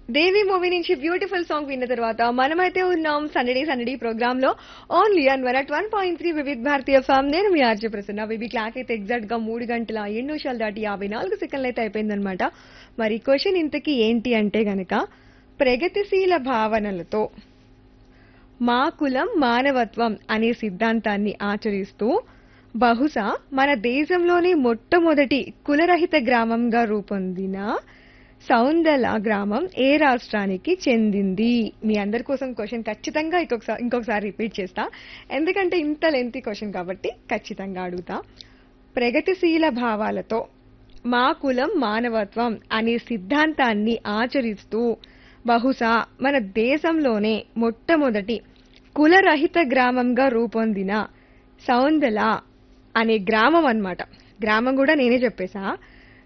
దేవి movie నుంచి beautiful song విన్న తర్వాత మనమైతే ఉన్నాం సండే సండే ప్రోగ్రామ్ లో only on one at one point three Vividh Bharati FM నేను మీ ఆర్జే ప్రసన్న బేబీ క్లాక్ అయితే ఎగ్జాక్ట్ గా మూడు గంటల ఏడు నిమిషాలు దాటి యాభై నాలుగు సెకండ్లు అయితే అయిపోయిందనమాట మరి క్వశ్చన్ ఇంతకీ ఏంటి అంటే గనక ప్రగతిశీల భావనలతో మా కులం మానవత్వం అనే సిద్ధాంతాన్ని ఆచరిస్తూ బహుశా మన దేశంలోని మొట్టమొదటి కులరహిత గ్రామంగా రూపొందిన సౌందల గ్రామం ఏ రాష్ట్రానికి చెందింది మీ అందరి కోసం క్వశ్చన్ ఖచ్చితంగా ఇంకొకసారి ఇంకొకసారి రిపీట్ చేస్తా ఎందుకంటే ఇంత లెంతీ క్వశ్చన్ కాబట్టి ఖచ్చితంగా అడుగుతా ప్రగతిశీల భావాలతో మా కులం మానవత్వం అనే సిద్ధాంతాన్ని ఆచరిస్తూ బహుశా మన దేశంలోనే మొట్టమొదటి కులరహిత గ్రామంగా రూపొందిన సౌందల అనే గ్రామం అన్నమాట గ్రామం కూడా నేనే చెప్పేశా